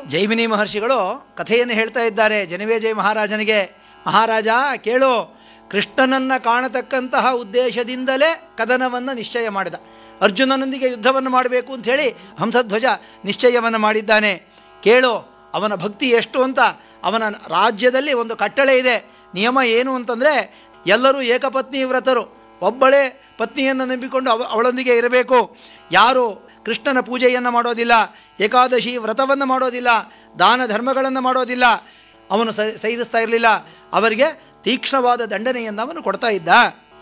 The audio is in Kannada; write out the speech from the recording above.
ಜೈಮಿನಿ ಮಹರ್ಷಿಗಳು ಕಥೆಯನ್ನು ಹೇಳ್ತಾ ಇದ್ದಾರೆ ಜನಮೇಜಯ ಮಹಾರಾಜನಿಗೆ ಮಹಾರಾಜ ಕೇಳು ಕೃಷ್ಣನನ್ನು ಕಾಣತಕ್ಕಂತಹ ಉದ್ದೇಶದಿಂದಲೇ ಕದನವನ್ನು ನಿಶ್ಚಯ ಮಾಡಿದ ಅರ್ಜುನನೊಂದಿಗೆ ಯುದ್ಧವನ್ನು ಮಾಡಬೇಕು ಅಂಥೇಳಿ ಹಂಸಧ್ವಜ ನಿಶ್ಚಯವನ್ನು ಮಾಡಿದ್ದಾನೆ ಕೇಳು ಅವನ ಭಕ್ತಿ ಎಷ್ಟು ಅಂತ ಅವನ ರಾಜ್ಯದಲ್ಲಿ ಒಂದು ಕಟ್ಟಳೆ ಇದೆ ನಿಯಮ ಏನು ಅಂತಂದರೆ ಎಲ್ಲರೂ ಏಕಪತ್ನಿ ವ್ರತರು ಒಬ್ಬಳೇ ಪತ್ನಿಯನ್ನು ನಂಬಿಕೊಂಡು ಅವ ಅವಳೊಂದಿಗೆ ಇರಬೇಕು ಯಾರು ಕೃಷ್ಣನ ಪೂಜೆಯನ್ನು ಮಾಡೋದಿಲ್ಲ ಏಕಾದಶಿ ವ್ರತವನ್ನು ಮಾಡೋದಿಲ್ಲ ದಾನ ಧರ್ಮಗಳನ್ನು ಮಾಡೋದಿಲ್ಲ ಅವನು ಸ ಸೈರಿಸ್ತಾ ಇರಲಿಲ್ಲ ಅವರಿಗೆ ತೀಕ್ಷ್ಣವಾದ ದಂಡನೆಯನ್ನು ಅವನು ಕೊಡ್ತಾ ಇದ್ದ